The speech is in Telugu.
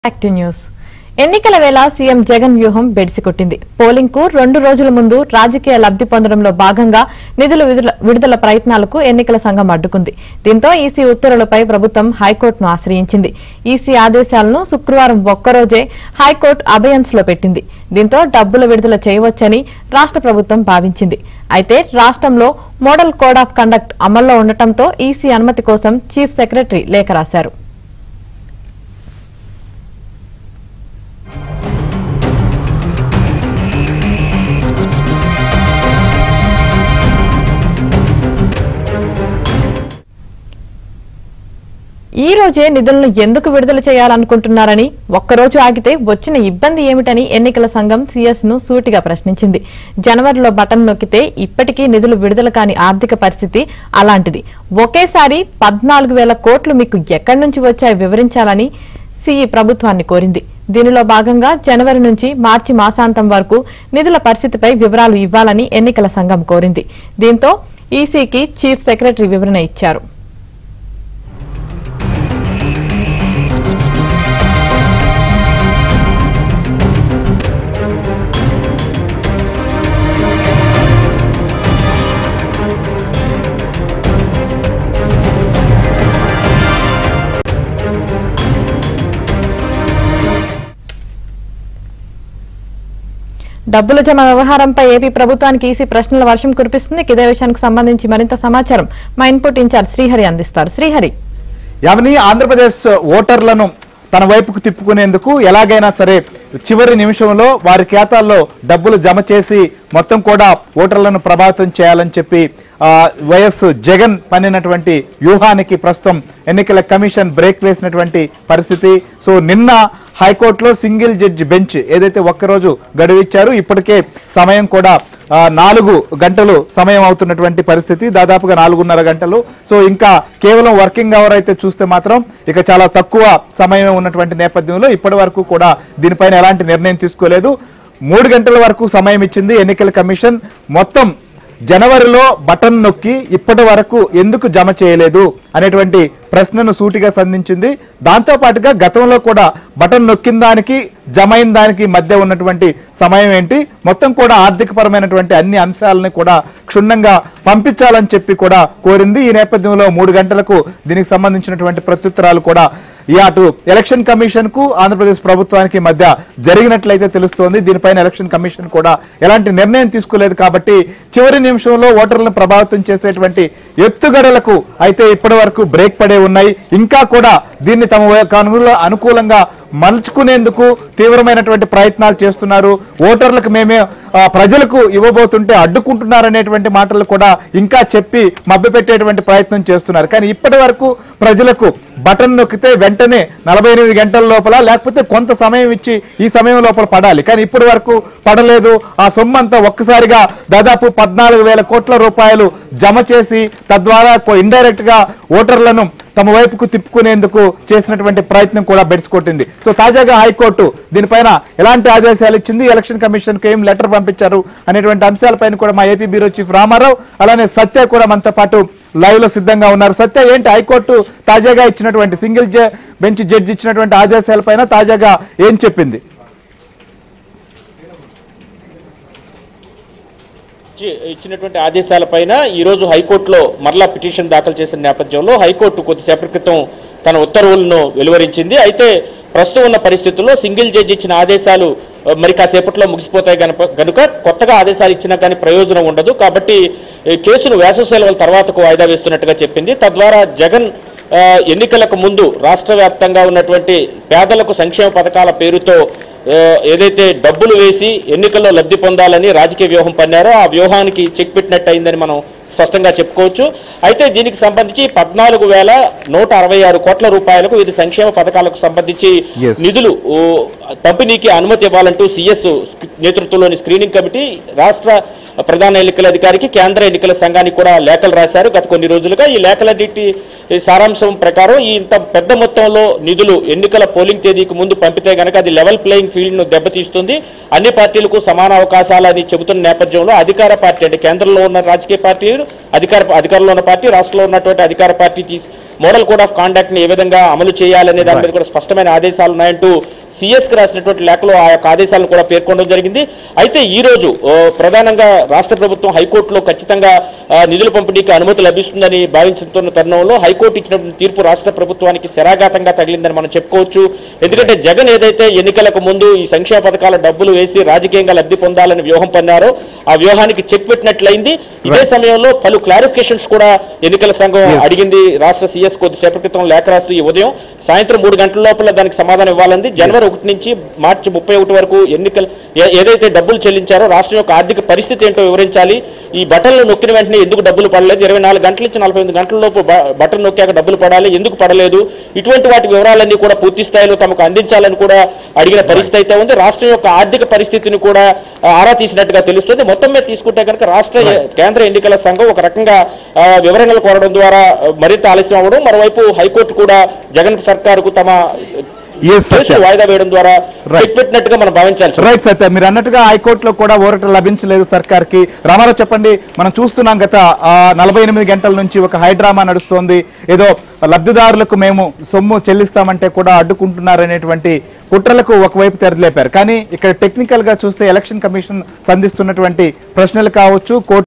యాక్టివ్ న్యూస్ ఎన్నికల వేళ సీఎం జగన్ వ్యూహం బెడిసికొట్టింది పోలింగ్ కు రెండు రోజుల ముందు రాజకీయ లబ్ధి పొందడంలో భాగంగా నిధుల విడుదల- విడుదల ప్రయత్నాలకు ఎన్నికల సంఘం అడ్డుకుంది దీంతో ఈసీ ఉత్తర్వులపై ప్రభుత్వం హైకోర్టును ఆశ్రయించింది ఈసీ ఆదేశాలను శుక్రవారం ఒక్కరోజే హైకోర్టు అబయన్స్ లో పెట్టింది దీంతో డబ్బుల విడుదల చేయవచ్చని రాష్ట్ర ప్రభుత్వం భావించింది అయితే రాష్ట్రంలో మోడల్ కోడ్ ఆఫ్ కండక్ట్ అమల్లో ఉండటంతో ఈసీ అనుమతి కోసం చీఫ్ సెక్రటరీ లేఖ రాశారు ఈ రోజే నిధులను ఎందుకు విడుదల చేయాలనుకుంటున్నారని ఒక్కరోజు ఆగితే వచ్చిన ఇబ్బంది ఏమిటని ఎన్నికల సంఘం సీఎస్ ను సూటిగా ప్రశ్నించింది జనవరిలో బటన్ నొక్కితే ఇప్పటికీ నిధులు విడుదల కాని ఆర్థిక పరిస్థితి అలాంటిది ఒకేసారి పద్నాలుగు వేల కోట్లు మీకు ఎక్కడి నుంచి వచ్చాయో వివరించాలని సీఈ ప్రభుత్వాన్ని కోరింది దీనిలో భాగంగా జనవరి నుంచి మార్చి మాసాంతం వరకు నిధుల పరిస్థితిపై వివరాలు ఇవ్వాలని ఎన్నికల సంఘం కోరింది దీంతో ఈసీకి చీఫ్ సెక్రటరీ వివరణ ఇచ్చారు డబ్బుల జమ వ్యవహారంపై ఏపీ ప్రభుత్వానికి ఈసీ ప్రశ్నల వర్షం కురిపిస్తుంది ఇదే విషయానికి సంబంధించి మరింత సమాచారం మా ఇన్పుట్ ఇన్ఛార్జ్ శ్రీహరి అందిస్తారు శ్రీహరి యావని ఆంధ్రప్రదేశ్ ఓటర్లను తన వైపుకు తిప్పుకునేందుకు ఎలాగైనా సరే చివరి నిమిషంలో వారి ఖాతాల్లో డబ్బులు జమ చేసి మొత్తం కూడా ఓటర్లను ప్రభావితం చేయాలని చెప్పి ఆ, వైఎస్ జగన్ పన్నినటువంటి వ్యూహానికి ప్రస్తుతం ఎన్నికల కమిషన్ బ్రేక్ వేసినటువంటి పరిస్థితి సో నిన్న హైకోర్టులో సింగిల్ జడ్జి బెంచ్ ఏదైతే ఒక్కరోజు గడువు ఇచ్చారో ఇప్పటికే సమయం కూడా ఆ, నాలుగు గంటలు సమయం అవుతున్నటువంటి పరిస్థితి దాదాపుగా నాలుగున్నర గంటలు సో ఇంకా కేవలం వర్కింగ్ అవర్ అయితే చూస్తే మాత్రం ఇక చాలా తక్కువ సమయం ఉన్నటువంటి నేపథ్యంలో ఇప్పటి వరకు కూడా దీనిపైన ఎలాంటి నిర్ణయం తీసుకోలేదు మూడు గంటల వరకు సమయం ఇచ్చింది ఎన్నికల కమిషన్ మొత్తం జనవరిలో బటన్ నొక్కి ఇప్పటి వరకు ఎందుకు జమ చేయలేదు అనేటువంటి ప్రశ్నను సూటిగా సంధించింది దాంతో పాటుగా గతంలో కూడా బటన్ నొక్కిన దానికి జమ అయిన దానికి మధ్య ఉన్నటువంటి సమయం ఏంటి మొత్తం కూడా ఆర్థిక పరమైనటువంటి అన్ని అంశాలను కూడా క్షుణ్ణంగా పంపించాలని చెప్పి కూడా కోరింది ఈ నేపథ్యంలో మూడు గంటలకు దీనికి సంబంధించినటువంటి ప్రత్యుత్తరాలు కూడా ఈ అటు ఎలక్షన్ కమిషన్ కు ఆంధ్రప్రదేశ్ ప్రభుత్వానికి మధ్య జరిగినట్లయితే తెలుస్తోంది దీనిపైన ఎలక్షన్ కమిషన్ కూడా ఎలాంటి నిర్ణయం తీసుకోలేదు కాబట్టి చివరి నిమిషంలో ఓటర్లను ప్రభావితం చేసేటువంటి ఎత్తుగడలకు అయితే ఇప్పటి వరకు బ్రేక్ పడే ఉన్నాయి ఇంకా కూడా దీన్ని తమ వైపు అనుకూల- అనుకూలంగా మలుచుకునేందుకు తీవ్రమైనటువంటి ప్రయత్నాలు చేస్తున్నారు ఓటర్లకు మేమే ఆ, ప్రజలకు ఇవ్వబోతుంటే అడ్డుకుంటున్నారనేటువంటి మాటలు కూడా ఇంకా చెప్పి మభ్యపెట్టేటువంటి ప్రయత్నం చేస్తున్నారు కానీ ఇప్పటి వరకు ప్రజలకు బటన్ నొక్కితే వెంటనే నలభై ఎనిమిది గంటల లోపల లేకపోతే కొంత సమయం ఇచ్చి ఈ సమయం లోపల పడాలి కానీ ఇప్పటి వరకు పడలేదు ఆ సొమ్ము అంతా ఒక్కసారిగా దాదాపు పద్నాలుగు వేల కోట్ల రూపాయలు జమ చేసి తద్వారా ఇండైరెక్ట్ గా ఓటర్లను తమ వైపుకు తిప్పుకునేందుకు చేసినటువంటి ప్రయత్నం కూడా బెడిసికొట్టింది సో తాజాగా హైకోర్టు దీనిపైన ఎలాంటి ఆదేశాలు ఇచ్చింది ఎలక్షన్ కమిషన్ కు ఏం లెటర్ పంపించారు అనేటువంటి అంశాలపైన కూడా మా ఏపీ బ్యూరో చీఫ్ రామారావు అలానే సత్య కూడా మనతో పాటు లైవ్ లో సిద్ధంగా ఉన్నారు సత్య ఏంటి హైకోర్టు తాజాగా ఇచ్చినటువంటి సింగిల్ బెంచ్ జడ్జి ఇచ్చినటువంటి ఆదేశాలపైన తాజాగా ఏం చెప్పింది ఇచ్చి- ఇచ్చినటువంటి ఆదేశాలపైన ఈరోజు హైకోర్టులో మరలా పిటిషన్ దాఖలు చేసిన నేపథ్యంలో హైకోర్టు కొద్దిసేపటి క్రితం తన ఉత్తర్వులను వెలువరించింది అయితే ప్రస్తుతం ఉన్న పరిస్థితుల్లో సింగిల్ జడ్జి ఇచ్చిన ఆదేశాలు ఆ, మరి కాసేపట్లో ముగిసిపోతాయి గనప గనుక కొత్తగా ఆదేశాలు ఇచ్చినా కానీ ప్రయోజనం ఉండదు కాబట్టి ఈ కేసును వేసవి సెలవుల తర్వాతకు వాయిదా వేస్తున్నట్టుగా చెప్పింది తద్వారా జగన్ ఆ, ఎన్నికలకు ముందు రాష్ట్ర వ్యాప్తంగా ఉన్నటువంటి పేదలకు సంక్షేమ పథకాల పేరుతో ఆ, ఏదైతే డబ్బులు వేసి ఎన్నికల్లో లబ్ధి పొందాలని రాజకీయ వ్యూహం పన్నారో ఆ వ్యూహానికి చెక్ పెట్టినట్టు అయిందని మనం స్పష్టంగా చెప్పుకోవచ్చు అయితే దీనికి సంబంధించి పద్నాలుగు వేల నూట అరవై ఆరు కోట్ల రూపాయలకు ఇది సంక్షేమ పథకాలకు సంబంధించి Yes. నిధులు ఓ, పంపిణీకి అనుమతి ఇవ్వాలంటూ సిఎస్ నేతృత్వంలోని స్క్రీనింగ్ కమిటీ రాష్ట్ర ప్రధాన ఎన్నికల అధికారికి కేంద్ర ఎన్నికల సంఘానికి కూడా లేఖలు రాశారు గత కొన్ని రోజులుగా ఈ లేఖలన్నిటి సారాంశం ప్రకారం ఈ ఇంత పెద్ద మొత్తంలో నిధులు ఎన్నికల పోలింగ్ తేదీకి ముందు పంపితే గనక అది లెవెల్ ప్లేయింగ్ ఫీల్డ్ ను దెబ్బతీస్తుంది అన్ని పార్టీలకు సమాన అవకాశాలని చెబుతున్న నేపథ్యంలో అధికార పార్టీ అంటే కేంద్రంలో ఉన్న రాజకీయ పార్టీలు అధికార అధికారంలో ఉన్న పార్టీ రాష్ట్రంలో ఉన్నటువంటి అధికార పార్టీ తీసి మోడల్ కోడ్ ఆఫ్ కాండక్ట్ ని ఏ విధంగా అమలు చేయాలనే దాని మీద కూడా స్పష్టమైన ఆదేశాలు ఉన్నాయంటూ సిఎస్ కి రాసినటువంటి లేఖలో ఆ యొక్క ఆదేశాలను కూడా పేర్కొనడం జరిగింది అయితే ఈ రోజు ఓ, ప్రధానంగా రాష్ట్ర ప్రభుత్వం హైకోర్టులో ఖచ్చితంగా ఆ, నిధుల పంపిణీకి అనుమతి లభిస్తుందని భావించుతున్న తరుణంలో హైకోర్టు ఇచ్చినటువంటి తీర్పు రాష్ట్ర ప్రభుత్వానికి శరాఘాతంగా తగిలిందని మనం చెప్పుకోవచ్చు ఎందుకంటే జగన్ ఏదైతే ఎన్నికలకు ముందు ఈ సంక్షేమ పథకాల డబ్బులు వేసి రాజకీయంగా లబ్ధి పొందాలని వ్యూహం పన్నారో ఆ వ్యూహానికి చెక్ పెట్టినట్లయింది ఇదే సమయంలో పలు క్లారిఫికేషన్స్ కూడా ఎన్నికల సంఘం Yes. అడిగింది రాష్ట్ర సీఎస్ కొద్దిసేపటి క్రితం లేఖ రాస్తూ ఈ ఉదయం సాయంత్రం మూడు గంటల లోపల దానికి సమాధానం ఇవ్వాలంది జనవరి ఒకటి నుంచి మార్చి ముప్పై ఒకటి వరకు ఎన్నికలు ఏ- ఏదైతే డబ్బులు చెల్లించారో రాష్ట్రం యొక్క ఆర్థిక పరిస్థితి ఏంటో వివరించాలి ఈ బటన్లు నొక్కిన వెంటనే ఎందుకు డబ్బులు పడలేదు ఇరవై నాలుగు గంటల నుంచి నలభై ఎనిమిది గంటల లోపు బ- బటన్ నొక్కాక డబ్బులు పడాలి ఎందుకు పడలేదు ఇటువంటి వాటి వివరాలన్నీ కూడా పూర్తి స్థాయిలో తమకు అందించాలని కూడా అడిగిన పరిస్థితి అయితే ఉంది రాష్ట్రం యొక్క ఆర్థిక పరిస్థితిని కూడా ఆ, ఆరా తీసినట్టుగా తెలుస్తుంది మొత్తం మీద తీసుకుంటే కనుక రాష్ట్ర కేంద్ర ఎన్నికల సంఘం ఒక రకంగా ఆ, వివరణలు కోరడం ద్వారా ఆ, మరింత ఆలస్యం అవ్వడం మరోవైపు హైకోర్టు కూడా జగన్ సర్కారుకు తమ Yes, కేసులు సత్య. వాయిదా వేయడం ద్వారా Right. చెక్ పెట్టినట్టుగా మనం భావించాల్సి రైట్ సత్య మీరు అన్నట్టుగా హైకోర్టులో కూడా ఊరట లభించలేదు సర్కార్ కి రామారావు చెప్పండి మనం చూస్తున్నాం గత ఆ, నలభై ఎనిమిది గంటల నుంచి ఒక హైడ్రామా నడుస్తోంది ఏదో లబ్ధిదారులకు మేము సొమ్ము చెల్లిస్తామంటే కూడా అడ్డుకుంటున్నారనేటువంటి కుట్రలకు ఒకవైపు తెరలేపారు కానీ ఇక్కడ టెక్నికల్ గా చూస్తే ఎలక్షన్ కమిషన్ సంధిస్తున్నటువంటి ప్రశ్నలు కావచ్చు కోర్టు